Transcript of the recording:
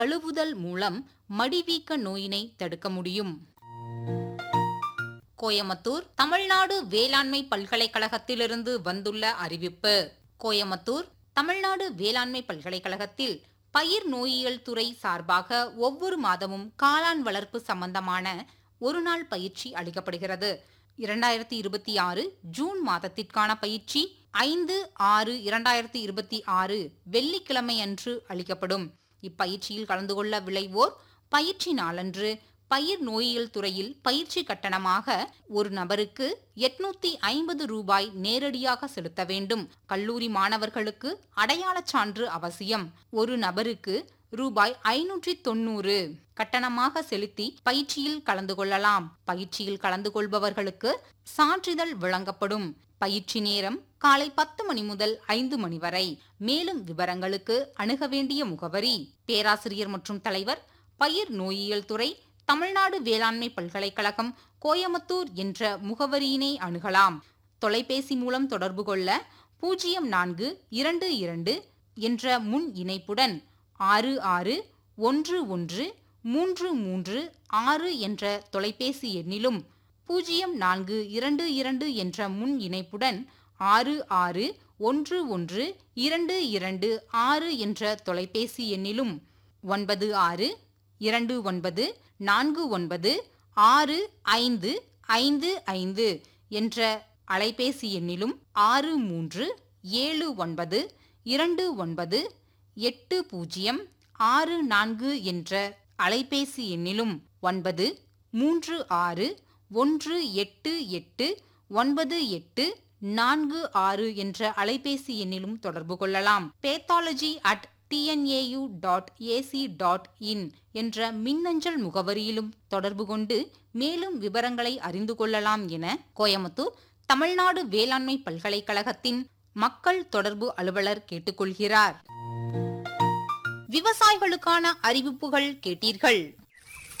கழுவுதல் மூலம் மடிவீக்க நோயினை தடுக்க முடியும் கோயமுத்தூர் தமிழ்நாடு வேளாண்மை பல்கலைக்கழகத்திலிருந்து வந்துள்ள அறிவிப்பு கோயமுத்தூர் தமிழ்நாடு வேளாண்மை பல்கலைக்கழகத்தில் பயிர் நோயியல் துறை சார்பாக ஒவ்வொரு மாதமும் காளான் வளர்ப்பு சம்பந்தமான ஒரு நாள் பயிற்சி அளிக்கப்படுகிறது இரண்டாயிரத்தி இருபத்தி ஆறு ஜூன் மாதத்திற்கான பயிற்சி ஐந்து ஆறு இரண்டாயிரத்தி இருபத்தி ஆறு வெள்ளிக்கிழமை அன்று அளிக்கப்படும் இப்பயிற்சியில் கலந்து கொள்ள விளைவோர் பயிற்சி நாளன்று பயிர் நோயியல் துறையில் பயிற்சி கட்டணமாக ஒரு நபருக்கு எட்நூத்தி ஐம்பது ரூபாய் நேரடியாக செலுத்த வேண்டும் கல்லூரி மாணவர்களுக்கு அடையாளச் சான்று அவசியம் ஒரு நபருக்கு ரூபாய் ஐநூற்றி தொண்ணூறு கட்டணமாக செலுத்தி பயிற்சியில் கலந்து கொள்ளலாம் பயிற்சியில் கலந்து கொள்பவர்களுக்கு சான்றிதழ் வழங்கப்படும் பயிற்சி நேரம் காலை பத்து மணி முதல் ஐந்து மணி வரை மேலும் விவரங்களுக்கு அணுக வேண்டிய முகவரி பேராசிரியர் மற்றும் தலைவர் பயிர் நோயியல் துறை தமிழ்நாடு வேளாண்மை பல்கலைக்கழகம் கோயமுத்தூர் என்ற முகவரியினை அணுகலாம் தொலைபேசி மூலம் தொடர்பு கொள்ள பூஜ்ஜியம் நான்கு இரண்டு இரண்டு என்ற முன் இணைப்புடன் ஆறு ஆறு ஒன்று ஒன்று மூன்று மூன்று ஆறு என்ற தொலைபேசி எண்ணிலும் பூஜ்ஜியம் நான்கு இரண்டு இரண்டு என்ற முன் இணைப்புடன் ஆறு ஆறு ஒன்று ஒன்று இரண்டு இரண்டு ஆறு என்ற தொலைபேசி எண்ணிலும் ஒன்பது ஆறு இரண்டு ஒன்பது நான்கு ஒன்பது ஆறு ஐந்து ஐந்து ஐந்து என்ற அலைபேசி எண்ணிலும் ஆறு மூன்று ஏழு ஒன்பது இரண்டு ஒன்பது எட்டு பூஜ்ஜியம் ஆறு நான்கு என்ற அலைபேசி எண்ணிலும் ஒன்பது மூன்று ஆறு ஒன்று எட்டு எட்டு ஒன்பது எட்டு நான்கு ஆறு என்ற அலைபேசி எண்ணிலும் தொடர்பு கொள்ளலாம் pathology at TNAU dot ac dot in என்ற மின்னஞ்சல் முகவரியிலும் தொடர்பு கொண்டு மேலும் விவரங்களை அறிந்து கொள்ளலாம் என கோயமுத்தூர் தமிழ்நாடு வேளாண்மை பல்கலைக்கழகத்தின் மக்கள் தொடர்பு அலுவலர் கேட்டுக்கொள்கிறார் விவசாயிகளுக்கான அறிவிப்புகள் கேட்டீர்கள்